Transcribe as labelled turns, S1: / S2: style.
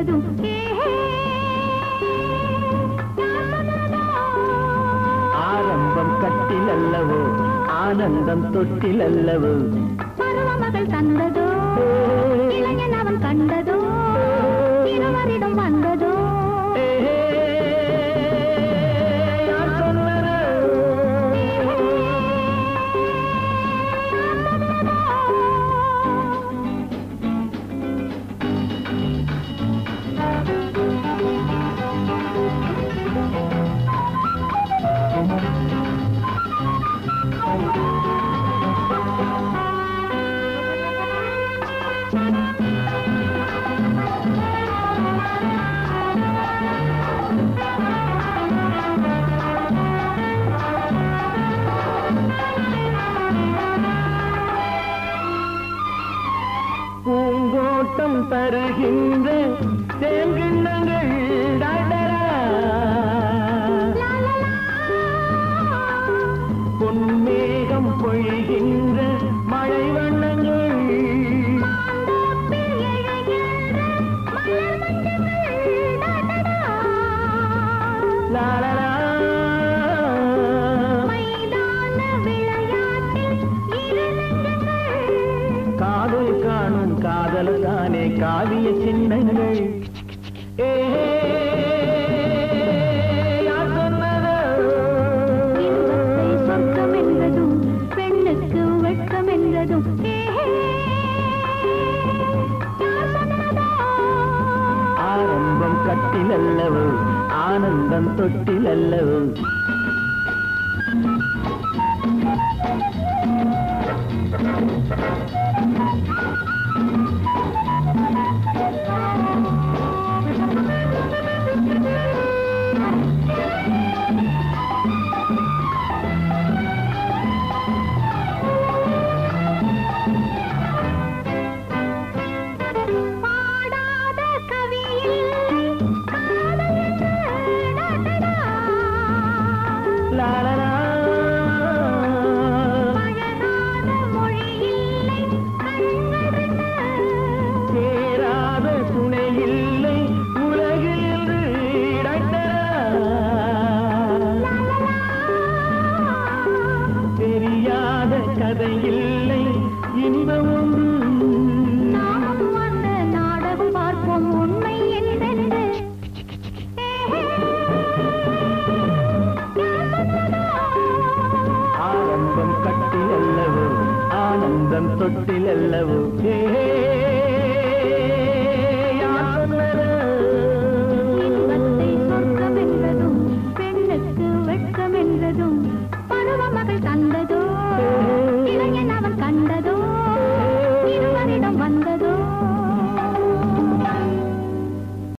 S1: வந்ததும் ஏ, யார் சொன்னதோ?
S2: ஆரம்பம் கட்டில் அல்லவோ ஆனந்தம் தொட்டில் அல்லவோ
S1: பருவமகள் தந்ததோ இளைஞன் அவன் கண்டதோ இருவரிடம் வந்ததோ
S2: யார் சொன்னது பூங்கோட்டம் தருகின்ற தேங்கிண்ணங்கள் டாடரா. பொன்மேகம் பொழிகின்ற மழை வண்ணங்கள் லாலலா.
S1: மைதான விளையாட்டில் இரு நெஞ்சங்கள்
S2: காதல் காணும் காதல் தானே காவிய சின்னங்கள் ஏ யார் சொன்னது
S1: இன்பத்தை சொர்க்கம் என்றதும் பெண்ணுக்கு வெட்கம் என்றதும் ஏ, யார் சொன்னதோ?
S2: ஆரம்பம் கட்டில் அல்லவோ ஆனந்தம் தொட்டில் அல்லவோ
S1: பாடாத கவி இல்லை காதல் என்று டடடா.
S2: லாலலா.
S1: பழகாத மொழி இல்லை கண்கள் ரெண்டு.
S2: சேராத துணை இல்லை உலகில் என்று தெரியாத கதை இல்லை இன்பம் ஒன்று
S1: நாமும் அந்த நாடகம் பார்ப்போம் உண்மை என்றென்று. யார் சொன்னதோ?
S2: ஆரம்பம் கட்டில் அல்லவோ ஆனந்தம் தொட்டில் அல்லவோ ஏ